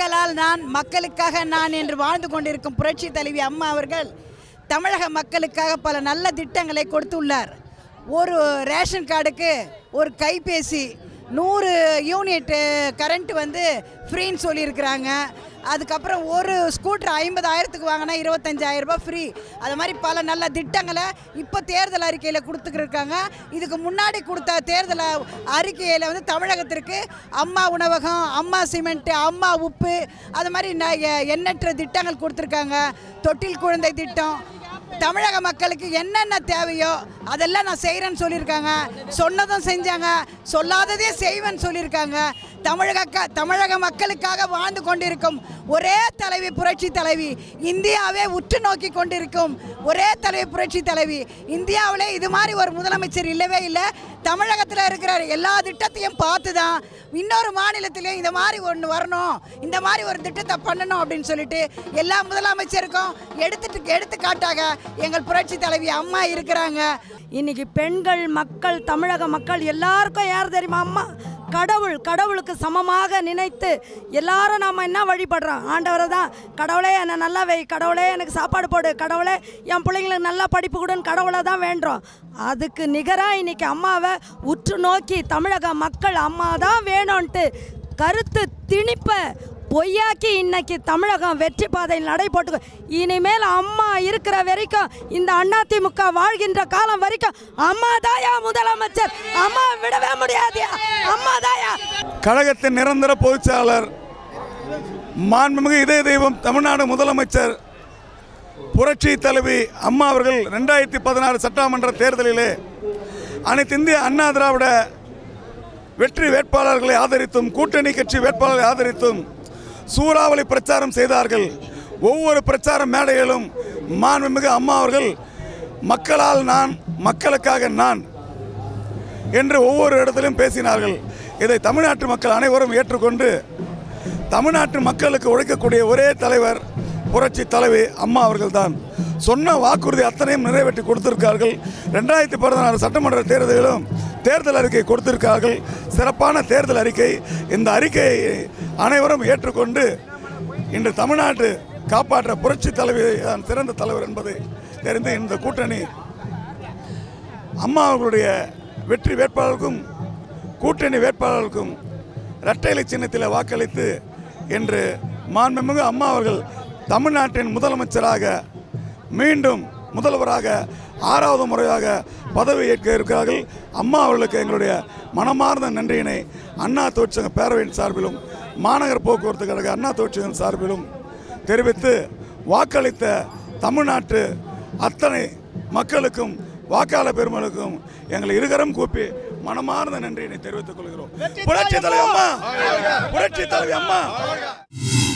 மக்களால் நான் மக்களுக்காக நான் என்று வாழ்ந்து கொண்டிருக்கும் புரட்சி தலைவி அம்மா அவர்கள் தமிழக மக்களுக்காக பல நல்ல திட்டங்களை கொடுத்துள்ளார் ஒரு ரேஷன் கார்டுக்கு ஒரு கைபேசி நூறு யூனிட் கரண்ட் வந்து ஃப்ரீன்னு சொல்லியிருக்கிறாங்க அதுக்கப்புறம் ஒரு ஸ்கூட்டர் ஐம்பதாயிரத்துக்கு வாங்கினா இருபத்தஞ்சாயிரம் ரூபாய் ஃப்ரீ அது மாதிரி பல நல்ல திட்டங்களை இப்போ தேர்தல் அறிக்கையில் கொடுத்துக்கிருக்காங்க இதுக்கு முன்னாடி கொடுத்த தேர்தல் அறிக்கையில் வந்து தமிழகத்திற்கு அம்மா உணவகம் அம்மா சிமெண்ட்டு அம்மா உப்பு அது மாதிரி ந- எ- எண்ணற்ற திட்டங்கள் கொடுத்துருக்காங்க தொட்டில் குழந்தை திட்டம் தமிழக மக்களுக்கு என்னென்ன தேவையோ அதெல்லாம் நான் செய்கிறேன்னு சொல்லியிருக்காங்க சொன்னதும் செஞ்சாங்க சொல்லாததே செய்வேன்னு சொல்லியிருக்காங்க தமிழக க- தமிழக மக்களுக்காக வாழ்ந்து கொண்டிருக்கும் ஒரே தலைவி புரட்சி தலைவி இந்தியாவே உற்று நோக்கி கொண்டிருக்கும் ஒரே தலைவி புரட்சி தலைவி இந்தியாவிலே இது மாதிரி ஒரு முதலமைச்சர் இல்லவே இல்லை தமிழகத்தில் இருக்கிற எல்லா திட்டத்தையும் பார்த்து தான் இன்னொரு மாநிலத்திலையும் இந்த மாதிரி ஒன்று வரணும் இந்த மாதிரி ஒரு திட்டத்தை பண்ணணும் அப்படின்னு சொல்லிட்டு எல்லா முதலமைச்சருக்கும் எடுத்துட்டு எடுத்துக்காட்டாக எங்கள் புரட்சி தலைவி அம்மா இருக்கிறாங்க இன்னைக்கு பெண்கள் மக்கள் தமிழக மக்கள் எல்லாருக்கும் யார் தெரியுமா அம்மா கடவுள் கடவுளுக்கு சமமாக நினைத்து எல்லாரும் நாம் என்ன வழிபடுறோம் ஆண்டவரை தான் கடவுளே என்னை நல்லா வை கடவுளே எனக்கு சாப்பாடு போடு கடவுளே என் பிள்ளைங்களுக்கு நல்லா படிப்பு கொடுன்னு கடவுளை தான் வேண்டுறோம் அதுக்கு நிகராக இன்னைக்கு அம்மாவை உற்று நோக்கி தமிழக மக்கள் அம்மா தான் வேணும்ன்ட்டு கருத்து திணிப்ப பொய்யாக்கி இன்னைக்கு தமிழகம் வெற்றி பாதையில் நடை போட்டு இனிமேல் அம்மா இருக்கிற வரைக்கும் இந்த அதிமுக வாழ்கின்ற காலம் வரைக்கும் அம்மா தாயா முதலமைச்சர் அம்மா விடவே முடியாது அம்மா தாயா கழகத்தின் நிரந்தர பொதுச்செயலாளர் மாண்புமிகு இதய தெய்வம் தமிழ்நாடு முதலமைச்சர் புரட்சி தலைவி அம்மா அவர்கள் ரெண்டாயிரத்தி பதினாறு சட்டமன்ற தேர்தலிலே அனைத்து இந்திய அண்ணா திராவிட வெற்றி வேட்பாளர்களை ஆதரித்தும் கூட்டணி கட்சி வேட்பாளர்களை ஆதரித்தும் சூறாவளி பிரச்சாரம் செய்தார்கள் ஒவ்வொரு பிரச்சார மேடையிலும் மாண்புமிகு அம்மா அவர்கள் மக்களால் நான் மக்களுக்காக நான் என்று ஒவ்வொரு இடத்திலும் பேசினார்கள் இதை தமிழ்நாட்டு மக்கள் அனைவரும் ஏற்றுக்கொண்டு தமிழ்நாட்டு மக்களுக்கு உழைக்கக்கூடிய ஒரே தலைவர் புரட்சி தலைவி அம்மா அவர்கள்தான் சொன்ன வாக்குறுதி அத்தனையும் நிறைவேற்றி கொடுத்திருக்கார்கள் ரெண்டாயிரத்தி பதினாறு சட்டமன்ற தேர்தலிலும் தேர்தல் அறிக்கை கொடுத்திருக்கார்கள் சிறப்பான தேர்தல் அறிக்கை இந்த அறிக்கையை அனைவரும் ஏற்றுக்கொண்டு இன்று தமிழ்நாட்டு காப்பாற்ற புரட்சி தலைவி தான் சிறந்த தலைவர் என்பதை தெரிந்து இந்த கூட்டணி அம்மா அவர்களுடைய வெற்றி வேட்பாளருக்கும் கூட்டணி வேட்பாளருக்கும் இரட்டைலை சின்னத்தில் வாக்களித்து இன்று மாண்புமிகு அம்மா அவர்கள் தமிழ்நாட்டின் முதலமைச்சராக மீண்டும் முதல்வராக ஆறாவது முறையாக பதவி ஏற்க இருக்கிறார்கள் அம்மா அவர்களுக்கு எங்களுடைய மனமார்ந்த நன்றியினை அண்ணா தொழிற்சங்க பேரவையின் சார்பிலும் மாநகர போக்குவரத்து கழக அண்ணா தொழிற்சங்கம் சார்பிலும் தெரிவித்து வாக்களித்த தமிழ்நாட்டு அத்தனை மக்களுக்கும் வாக்காளர் பெருமளுக்கும் எங்களை இருகரம் கூப்பி மனமார்ந்த நன்றியினை தெரிவித்துக் கொள்கிறோம் புரட்சி தலைவி அம்மா புரட்சி தலைவி அம்மா